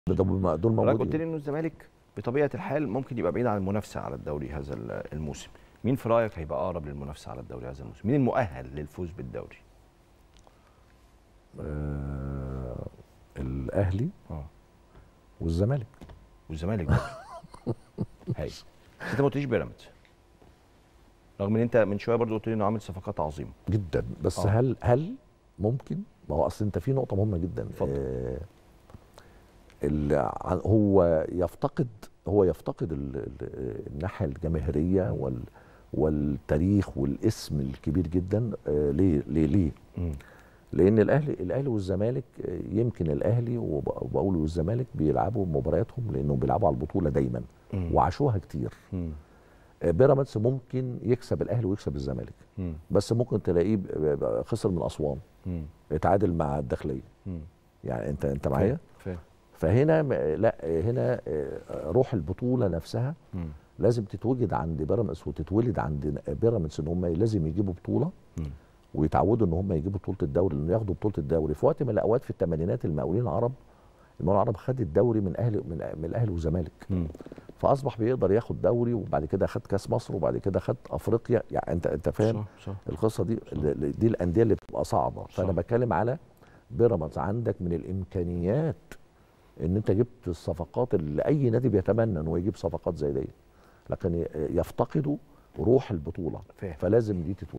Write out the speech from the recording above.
ده دول دول حضرتك قلت موجودين لي انه الزمالك بطبيعه الحال ممكن يبقى بعيد عن المنافسه على الدوري هذا ال- الموسم مين في رايك هيبقى اقرب للمنافسه على الدوري هذا الموسم مين المؤهل للفوز بالدوري آه الاهلي اه والزمالك والزمالك برضه هاي بس انت ما قلتليش بيراميدز رغم ان انت من شويه برضه قلت لي انه عامل صفقات عظيمه جدا بس آه. هل هل ممكن ما هو اصل انت في نقطه مهمه جدا اتفضل. آه ال- عن- هو يفتقد هو يفتقد ال- ال- الناحيه الجماهيريه وال والتاريخ والاسم الكبير جدا آه ليه ليه ليه مم. لان الاهلي الاهلي والزمالك آه، يمكن الاهلي وب- وبقول والزمالك بيلعبوا مبارياتهم لانهم بيلعبوا على البطوله دايما مم. وعاشوها كتير مم. آه، بيراميدز ممكن يكسب الاهلي ويكسب الزمالك مم. بس ممكن تلاقيه ب- ب- خسر من اسوان مم. اتعادل مع الداخليه مم. يعني انت انت معايا فاهم فهنا م- لا هنا آه، روح البطوله نفسها مم. لازم تتوجد عند بيراميدز وتتولد عند بيراميدز ان هم لازم يجيبوا بطوله مم. ويتعودوا ان هم يجيبوا بطوله الدوري لانه ياخدوا بطوله الدوري في وقت من الاوقات في الثمانينات المقاولين العرب المقاولين العرب خد الدوري من اهلي من, من الاهلي والزمالك مم. فاصبح بيقدر ياخد دوري وبعد كده خد كاس مصر وبعد كده خد افريقيا يعني انت انت فاهم صح صح القصه دي ال- دي الانديه اللي بتبقى صعبه فانا صح. بتكلم على بيراميدز عندك من الامكانيات ان انت جبت الصفقات اللي اي نادي بيتمنى انه يجيب صفقات زي دي لكن ي- يفتقدوا روح البطوله فاهم فلازم دي تتوجد